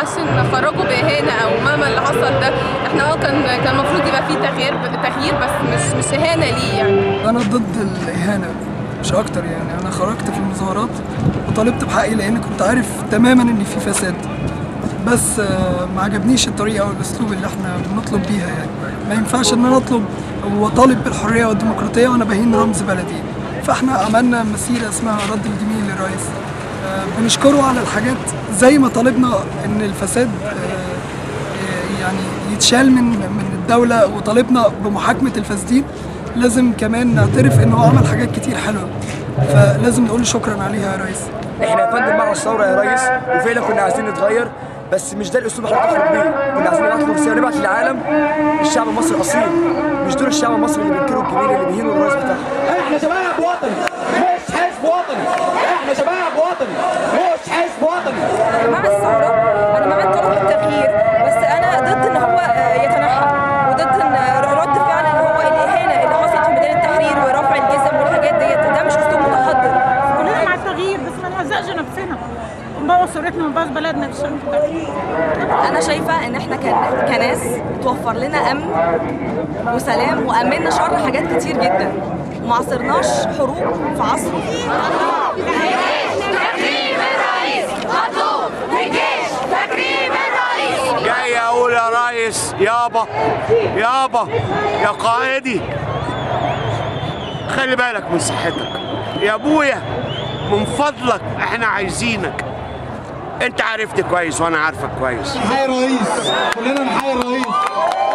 ينفعش نخرجه باهانه او مهما اللي حصل ده احنا اه كان كان المفروض يبقى فيه تغيير تغيير بس مش مش اهانه ليه يعني انا ضد الاهانه مش اكتر يعني انا خرجت في المظاهرات وطالبت بحقي لان كنت عارف تماما ان في فساد بس آه، ما عجبنيش الطريقه والاسلوب اللي احنا بنطلب بيها يعني ما ينفعش ان انا اطلب واطالب بالحريه والديمقراطيه وانا بهين رمز بلدي فاحنا عملنا مسيره اسمها رد الجميل للرئيس آه، بنشكره على الحاجات زي ما طالبنا ان الفساد آه، يعني يتشال من من الدوله وطالبنا بمحاكمه الفاسدين لازم كمان نعترف ان هو عمل حاجات كتير حلوه فلازم نقول له شكرا عليها يا ريس احنا يا فندم مع الثوره يا ريس وفعلا كنا عايزين نتغير بس مش ده الاسلوب اللي احنا بنخرج بيه كنا عايزين نبعت له رساله نبعت للعالم الشعب المصري اصيل مش دول الشعب المصري اللي بينكروا الجميل اللي بيهينوا الرئيس بتاعهم احنا شباب وطني مش حزب وطني احنا شباب وطني مش حزب وطني انا مع الثوره انا مع الطلب بالتغيير بس انا ضد ان هو آه، يتنحى وضد ان رد فعل اللي هو الاهانه اللي حصلت في ميدان التحرير ورفع الجزم والحاجات ديت ده مش اسلوب متحضر كلنا مع التغيير بس ما نهزقش نفسنا ونبوظ صورتنا ونبوظ بلدنا بالشكل ده انا شايفه ان احنا كن- كناس توفر لنا امن وسلام وامنا شر حاجات كتير جدا وما عصرناش حروب في عصره جاي اقول يا ريس يابا يابا يا قائدي خلي بالك من صحتك يا ابويا من فضلك احنا عايزينك انت عرفت كويس وانا عارفك كويس نحيي الرئيس كلنا نحيي الرئيس